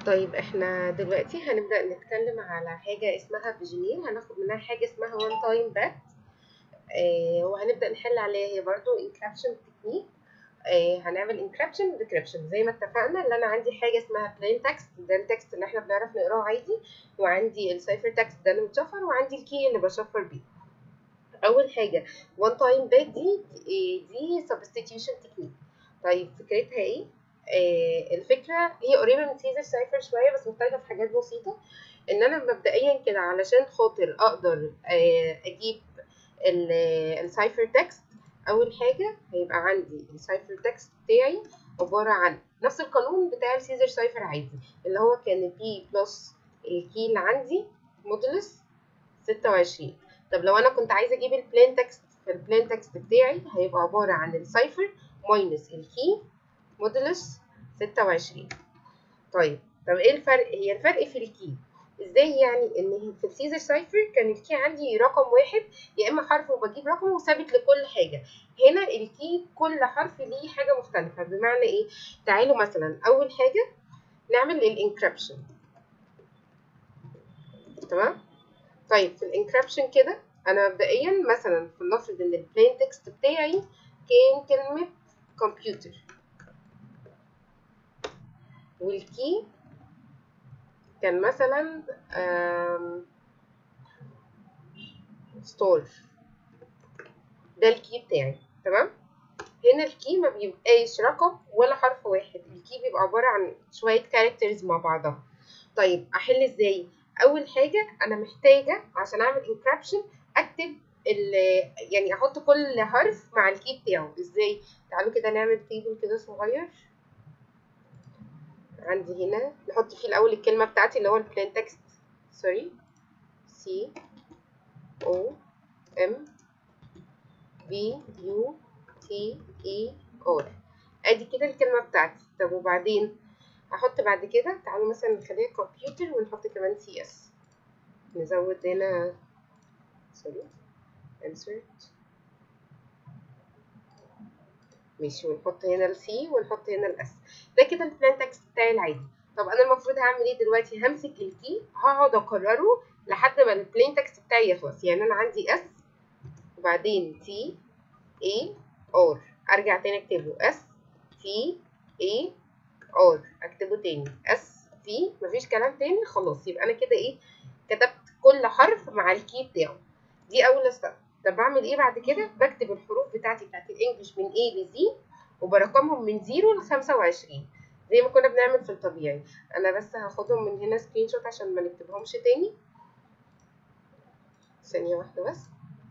طيب احنا دلوقتي هنبدأ نتكلم على حاجة اسمها فيجينير هناخد منها حاجة اسمها one time back آه وهنبدأ نحل عليها هي برضو encryption technique آه هنعمل encryption و decryption زي ما اتفقنا اللي انا عندي حاجة اسمها plain text ده التكست اللي احنا بنعرف نقراه عادي وعندي السايفر تكست ده اللي متشفر وعندي الكي اللي بشفر بيه اول حاجة one time back دي دي substitution technique طيب فكرتها ايه آه الفكره هي قريبه من سيزر سايفر شويه بس مختلفه في حاجات بسيطه ان انا مبدئيا كده علشان خاطر اقدر آه اجيب السايفر تكست اول حاجه هيبقى عندي السايفر تكست بتاعي عباره عن نفس القانون بتاع السيزر سايفر عادي اللي هو كان بي بلس الكي اللي عندي مودولس 26 طب لو انا كنت عايزه اجيب البلين تكست فالبلين تكست بتاعي هيبقى عباره عن السايفر ماينس الكي مودولس 26 طيب طب ايه الفرق هي الفرق في الكي ازاي يعني ان في السيزر سايفر كان الكي عندي رقم واحد يا اما حرف وبجيب رقم وثابت لكل حاجه هنا الكي كل حرف ليه حاجه مختلفه بمعنى ايه تعالوا مثلا اول حاجه نعمل الانكربشن تمام طيب في الانكربشن كده انا مبدئيا مثلا فلنفرض ان البلين تكست بتاعي كان كلمه كمبيوتر والكي كان مثلا ستور ده الكي بتاعي تمام هنا الكي ما بيبقاش رقم ولا حرف واحد الكي بيبقى عبارة عن شوية كاركترز مع بعضها طيب احل ازاي اول حاجة انا محتاجة عشان اعمل انكربشن اكتب يعني احط كل حرف مع الكي بتاعه ازاي تعالوا كده نعمل تيبل كده صغير عندي هنا نحط فيه الاول الكلمه بتاعتي اللي هو البلين تكست سوري سي او ام بي يو تي اي ار ادي كده الكلمه بتاعتي طب وبعدين هحط بعد كده تعالوا مثلا نخليها كمبيوتر ونحط كمان سي اس نزود هنا سوري insert ماشي ونحط هنا السي ونحط هنا الاس ده كده البلان تكست بتاعي العادي طب انا المفروض هعمل ايه دلوقتي همسك الكي هقعد اكرره لحد ما البلين تكست بتاعي يخلص يعني انا عندي اس وبعدين تي اي ار ارجع تاني اكتبه اس تي اي ار اكتبه تاني اس تي مفيش كلام تاني خلاص يبقى انا كده ايه كتبت كل حرف مع الكي بتاعه دي اول ستيب طب بعمل ايه بعد كده بكتب الحروف بتاعتي بتاعت الانجليش من A ل Z وبرقمهم من 0 ل 25 زي ما كنا بنعمل في الطبيعي انا بس هاخدهم من هنا سكرين شوت عشان ما نكتبهمش تاني ثانيه واحده بس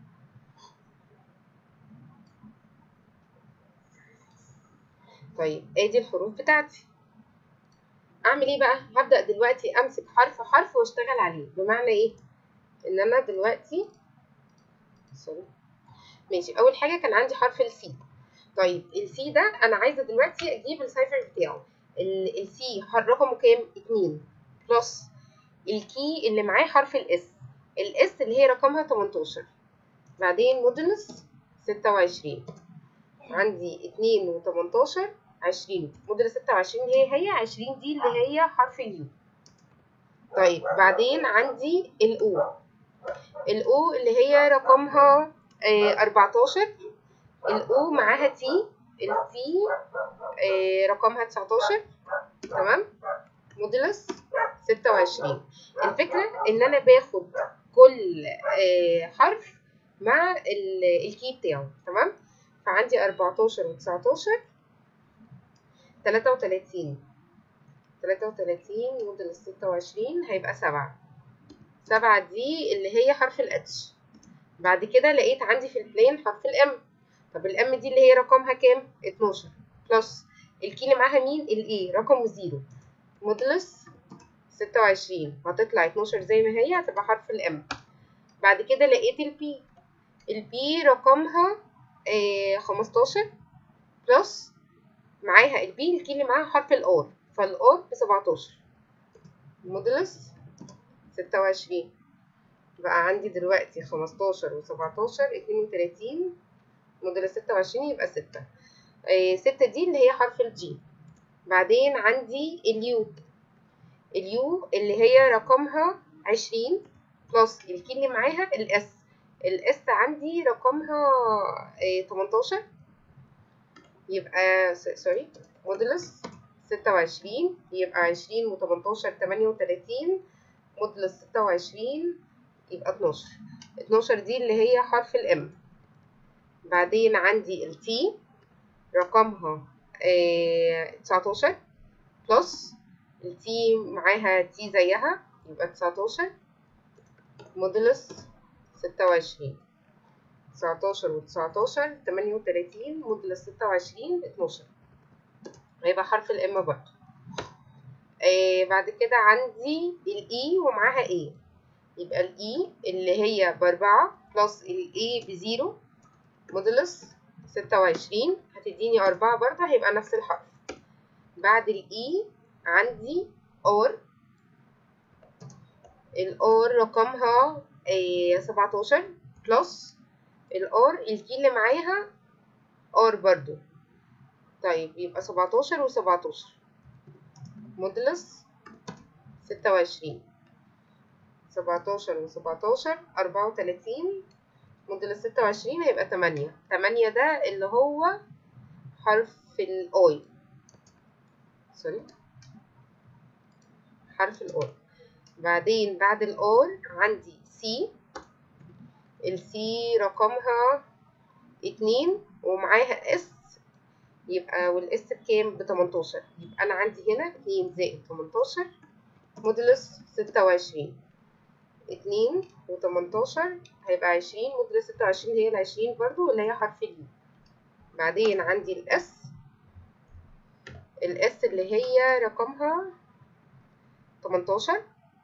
طيب ادي الحروف بتاعتي اعمل ايه بقى هبدا دلوقتي امسك حرف حرف واشتغل عليه بمعنى ايه ان انا دلوقتي سوري ماشي اول حاجه كان عندي حرف السي طيب السي ده انا عايزه دلوقتي اجيب السايفر بتاعه السي رقمه كام 2 بلس الكي اللي معاه حرف الاس الاس اللي هي رقمها 18 بعدين مودولس 26 عندي 2 و 18 20 مودولس 26 هي هي 20 دي اللي هي حرف اليو طيب بعدين عندي الاو الاو اللي هي رقمها آه 14 الاو معاها تي التي آه رقمها 19 تمام مودولس 26 الفكرة ان انا باخد كل آه حرف مع الكي بتاعه تمام فعندي 14 و 19 33 33 مودولس 26 هيبقى 7 سبعة دي اللي هي حرف الاتش بعد كده لقيت عندي في البلين حرف الام طب الام دي اللي هي رقمها كام 12 بلس الكي اللي معاها مين الاي رقمه زيرو مودلس 26 هتطلع 12 زي ما هي هتبقى حرف الام بعد كده لقيت البي البي رقمها آه 15 بلس معاها البي الكي اللي معاها حرف الار فالار ب 17 مودلس ستة وعشرين بقى عندي دلوقتي خمستاشر وسبعتاشر اتنين وتلاتين موديل ستة وعشرين يبقى ستة ستة دي اللي هي حرف الجي بعدين عندي اليو اليو اللي هي رقمها عشرين بلس الكي اللي معاها الاس الاس عندي رقمها تمنتاشر يبقى سوري مودولس ستة وعشرين يبقى عشرين وتمنتاشر تمانية وتلاتين مودولس ستة وعشرين يبقى اتناشر اتناشر دي اللي هي حرف الام بعدين عندي التي رقمها تسعتاشر بلس التي معاها تي زيها يبقى تسعتاشر مودولس ستة وعشرين تسعتاشر وتسعتاشر تمانية وتلاتين مودولس ستة وعشرين اتناشر هيبقى حرف الام برضه آه بعد كده عندي الاي ومعاها ايه يبقى الاي اللي هي باربعة بلس الاي بزيرو مودولس ستة وعشرين هتديني أربعة برضه هيبقى نفس الحرف بعد الاي عندي اور الار رقمها سبعتاشر بلس الار الكي اللي معاها ار برضو طيب يبقى سبعتاشر وسبعتاشر مودلس ستة وعشرين سبعتاشر وسبعتاشر أربعة وتلاتين مودلس ستة وعشرين هيبقى تمانية تمانية ده اللي هو حرف الأي سوري حرف الأي بعدين بعد الار عندي سي السي رقمها اتنين ومعاها اس يبقى والاس بكام بتمنتاشر يبقى انا عندي هنا اتنين زائد تمنتاشر مودولس ستة وعشرين اتنين وتمنتاشر هيبقى عشرين مودولس ستة وعشرين هي العشرين برضو اللي هي حرف اليو بعدين عندي الاس الاس اللي هي رقمها تمنتاشر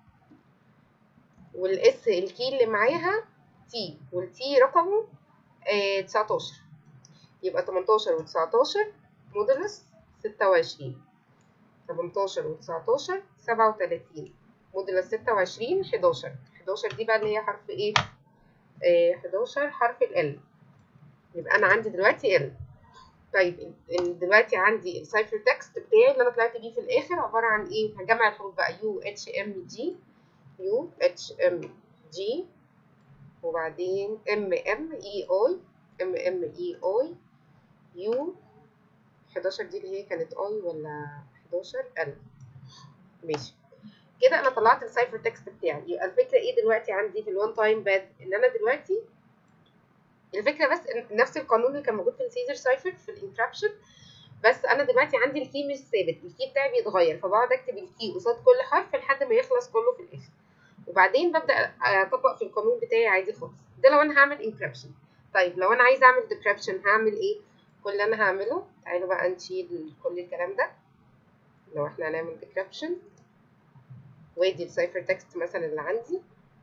والاس الكي اللي معاها تي والتي رقمه آه تسعتاشر يبقى تمنتاشر وتسعتاشر مودولس ستة وعشرين تمنتاشر وتسعتاشر سبعة وتلاتين مودولس ستة وعشرين حداشر حداشر دي بقى اللي هي حرف ايه آه حداشر حرف ال يبقى انا عندي دلوقتي ال طيب دلوقتي عندي السايفر تكست بتاعي اللي انا طلعت بيه في الاخر عباره عن ايه هجمع الحروف بقى يو اتش ام جي يو اتش ام جي وبعدين ام ام اي اي ام ام اي اي يو 11 دي اللي هي كانت اي ولا 11 ال ماشي كده انا طلعت السايفر تكست بتاعي يبقى الفكره ايه دلوقتي عندي في الوان تايم باد ان انا دلوقتي الفكره بس إن نفس القانون اللي كان موجود في السيزر سايفر في الانكربشن بس انا دلوقتي عندي الكي مش ثابت الكي بتاعي بيتغير فبقعد اكتب الكي قصاد كل حرف لحد ما يخلص كله في الاخر وبعدين ببدا اطبق في القانون بتاعي عادي خالص ده لو انا هعمل انكربشن طيب لو انا عايزه اعمل ديكربشن هعمل ايه كل اللي انا هعمله تعالوا بقى نشيل كل الكلام ده لو احنا هنعمل ديكربشن وادي السايفر تكست مثلا اللي عندي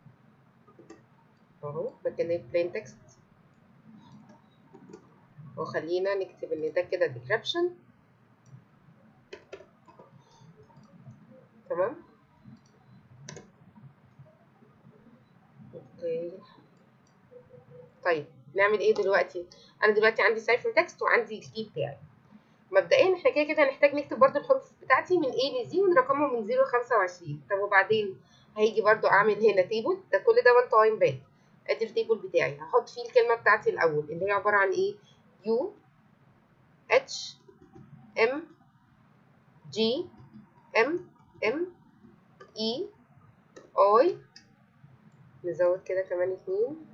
اهو مكان بلين تكست وخلينا نكتب ان ده كده ديكربشن تمام اوكي طيب نعمل ايه دلوقتي انا دلوقتي عندي سايفر تكست وعندي الكي بتاعي مبدئيا احنا كده كده هنحتاج نكتب برضو الحروف بتاعتي من A ل Z ونرقمهم من 0 ل 25 طب وبعدين هيجي برضو اعمل هنا تيبل ده كل ده وان تايم باك ادي التيبل بتاعي هحط فيه الكلمه بتاعتي الاول اللي هي عباره عن ايه U H M G M M E I نزود كده كمان اتنين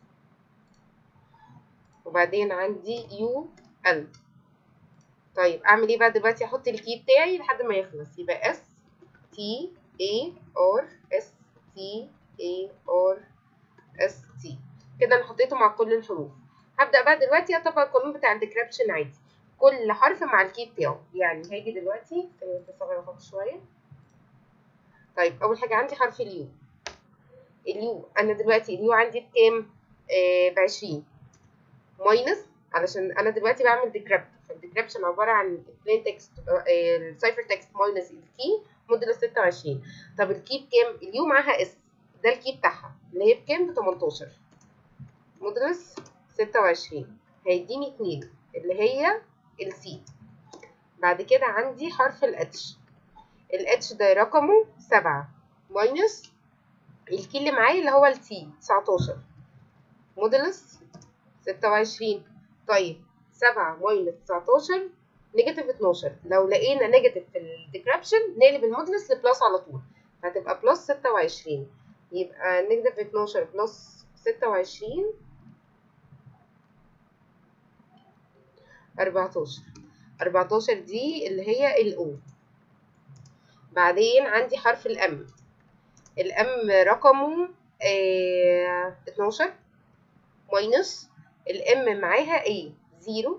وبعدين عندي يو ال طيب اعمل ايه بقى دلوقتي احط الكي بتاعي لحد ما يخلص يبقى اس تي اي ار اس تي اي ار اس تي كده انا حطيته مع كل الحروف هبدا بقى دلوقتي اطبق القانون بتاع الديكريبشن عادي كل حرف مع الكي بتاعه يعني هاجي دلوقتي تصغر الخط شويه طيب اول حاجه عندي حرف اليو اليو انا دلوقتي اليو عندي بكام آه ب 20 ماينس علشان انا دلوقتي بعمل ديكريبت فالديكريبشن عباره عن بلين تكست السايفر تكست ماينس الكي موديل 26 طب الكي بكام اليو معاها اس ده الكي بتاعها اللي هي بكام ب 18 موديلس 26 هيديني 2 اللي هي السي بعد كده عندي حرف الاتش الاتش ده رقمه سبعة ماينس الكي اللي معايا اللي هو التي تسعتاشر مودولس ستة وعشرين طيب سبعة ماينس تسعتاشر نيجاتيف اتناشر لو لقينا نيجاتيف في الديكربشن نقلب المودولس لبلس على طول هتبقى بلس ستة وعشرين يبقى نيجاتيف اتناشر بلس ستة وعشرين أربعتاشر أربعتاشر دي اللي هي الأو بعدين عندي حرف الأم الأم رقمه آه اتناشر ماينس الأم معاها ايه زيرو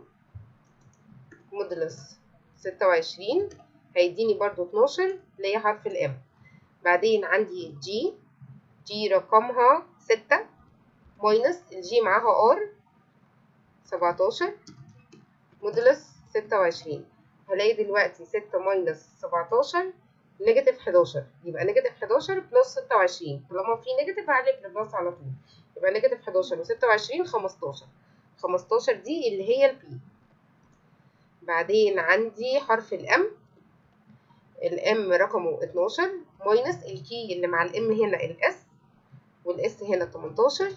مودولس ستة وعشرين هيديني برضو اتناشر اللي هي حرف الأم بعدين عندي جي جي رقمها ستة ماينس الجي معاها ار سبعتاشر مودولس ستة وعشرين هلاقي دلوقتي ستة ماينس سبعتاشر نيجاتيف حداشر يبقى نيجاتيف حداشر بلس ستة وعشرين طالما في نيجاتيف هقلب لبلس على طول يبقى نيجاتيف حداشر وستة وعشرين خمستاشر خمستاشر دي اللي هي البي بعدين عندي حرف الام الام رقمه اتناشر ماينس الكي اللي مع الام هنا الاس والاس هنا تمنتاشر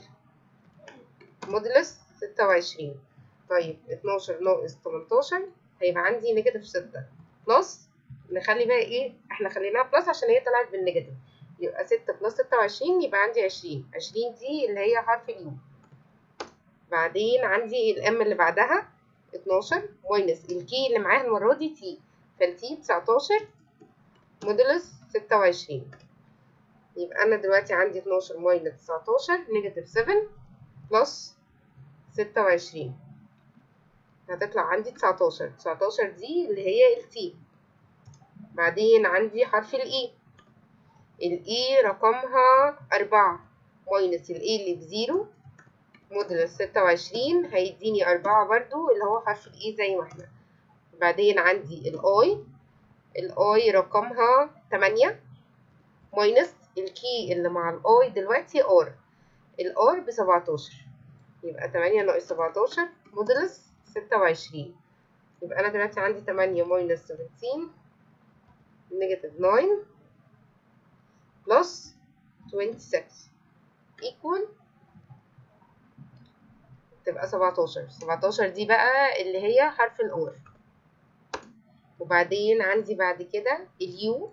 مودولس ستة وعشرين طيب اتناشر ناقص تمنتاشر هيبقى عندي نيجاتيف ستة بلس نخلي بقى ايه احنا خليناها بلس عشان هي طلعت بالنيجاتيف يبقى ستة بلس ستة وعشرين يبقى عندي عشرين عشرين دي اللي هي حرف اليو بعدين عندي الام اللي بعدها اتناشر ماينس الكي اللي معاها المرة دي تي فالتي تسعتاشر مودولس ستة وعشرين يبقى أنا دلوقتي عندي اتناشر ماينس تسعتاشر نيجاتيف سفن بلس ستة وعشرين هتطلع عندي تسعتاشر تسعتاشر دي اللي هي التي بعدين عندي حرف الإي الإي رقمها أربعة ماينس الإي اللي بزيرو مودولس ستة وعشرين هيديني أربعة برضو اللي هو حرف الإي زي ما احنا بعدين عندي الآي الآي رقمها تمانية ماينس الكي اللي مع الآي دلوقتي آر الآر بسبعتاشر يبقى تمانية ناقص سبعتاشر مودولس ستة وعشرين يبقى أنا دلوقتي عندي تمانية ماينس سفنتين نيجاتيف ناين بلس توينتي سكس equal تبقى سبعتاشر سبعتاشر دي بقى اللي هي حرف الأور وبعدين عندي بعد كده اليو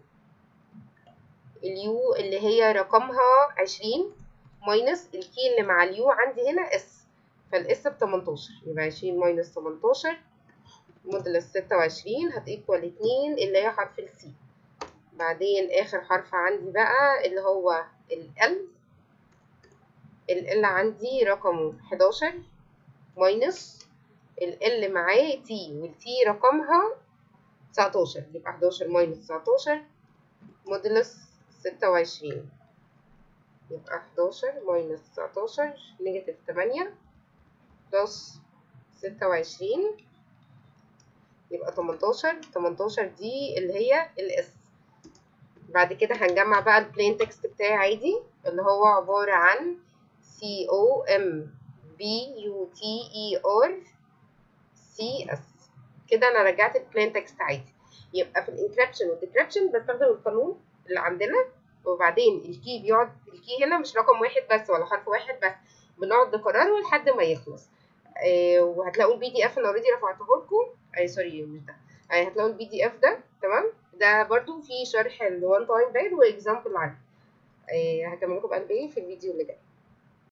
اليو اللي هي رقمها عشرين ماينس الكي اللي مع اليو عندي هنا اس فالاس بتمنتاشر يبقى عشرين ماينس تمنتاشر مودولس ستة وعشرين هتيكوال اتنين اللي هي حرف السي بعدين آخر حرف عندي بقى اللي هو ال L ال L عندي رقمه حداشر ماينس ال L معاه T وال T رقمها تسعتاشر يبقى حداشر ماينس تسعتاشر مودولس ستة وعشرين يبقى حداشر ماينس تسعتاشر نيجاتيف تمانية بلس ستة وعشرين يبقى تمنتاشر تمنتاشر دي اللي هي الاس بعد كده هنجمع بقى البلين تكست بتاعي عادي اللي هو عبارة عن C O M B U T E R C S كده انا رجعت البلين تكست عادي يبقى في الانكريبشن والديكريبشن بستخدم القانون اللي عندنا وبعدين الكي بيقعد الكي هنا مش رقم واحد بس ولا حرف واحد بس بنقعد نكرره لحد ما يخلص آه وهتلاقوا البي دي اف انا اوريدي رفعته لكم اي سوري مش ده آه هتلاقوا البي دي اف ده تمام ده برضو في شرح الوان تايم باد واكزامبل عنه آه هكمل لكم بقى الباقي في الفيديو اللي جاي